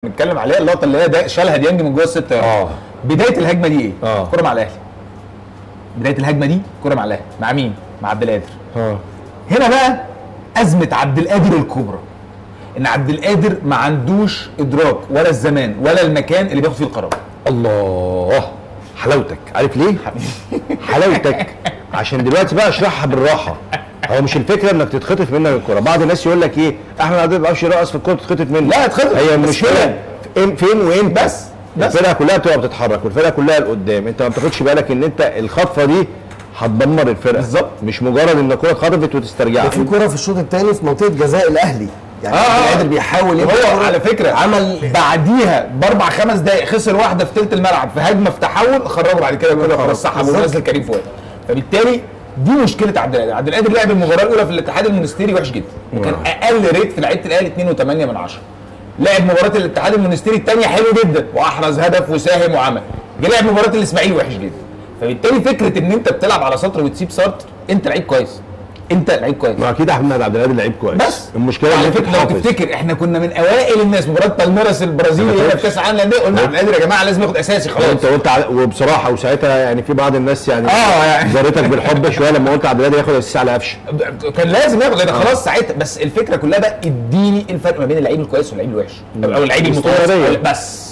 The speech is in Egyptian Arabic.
بنتكلم عليها اللقطه اللي هي ده شالها ديانج من جوه الست اه بدايه الهجمه دي ايه؟ آه. كره مع الاهلي بدايه الهجمه دي كره مع الاهلي مع مين؟ مع عبد القادر اه هنا بقى ازمه عبد القادر الكبرى ان عبد القادر ما عندوش ادراك ولا الزمان ولا المكان اللي بياخد فيه القرار الله حلاوتك عارف ليه؟ حلاوتك عشان دلوقتي بقى اشرحها بالراحه هو مش الفكره انك تتخطف منك الكره بعض الناس يقول لك ايه احمد عبد ما بيعرفش يرقص في الكوره تتخطف منه لا، اتخطف. هي بس المشكله فين فين وين بس بس الفرقه كلها بتبقى بتتحرك والفرقه كلها لقدام انت ما بتاخدش بالك ان انت الخطفه دي هتدمر الفرقه بالظبط. مش مجرد ان الكره اتخطفت وتسترجعها ده في كرة في الشوط الثاني في منطقة جزاء الأهلي يعني آه، عبد آه. القادر بيحاول يبقى هو كرة. على فكره عمل بعديها باربع خمس دقائق خسر واحده في ثلث الملعب في هجمه في تحول خرجوا بعد كده كله خلاص سحبوا بالظبط. ونزل كريم فؤاد فبالتالي دي مشكله عبد القادر عبد القادر لعب المباراه الاولى في الاتحاد المونستيري وحش جدا وكان اقل ريت في لعيبه الاهلي 2.8 من 10 لعب مباراه الاتحاد المونستيري الثانيه حلو جدا واحرز هدف وساهم وعمل جه لعب مباراه الاسماعيلي وحش جدا فبالتالي فكره ان انت بتلعب على سطر وتسيب سطر انت لعيب كويس انت لعيب كويس ما اكيد احمد عبد القادر لعيب كويس بس المشكله على ان فكره لو تفتكر احنا كنا من اوائل الناس مباراه بالميراس البرازيلي ما هنا في فاكرش. كاس العالم للانديه قلنا عبد القادر يا جماعه لازم ياخد اساسي خلاص انت قلت على وبصراحه وساعتها يعني في بعض الناس يعني اه يعني. زارتك بالحب شويه لما قلت عبد القادر ياخد اساسي على قفشه كان لازم ياخد لان خلاص ساعتها بس الفكره كلها بقى اديني الفرق ما بين اللعيب الكويس واللعيب الوحش او اللعيب المتوسط استمرارية. بس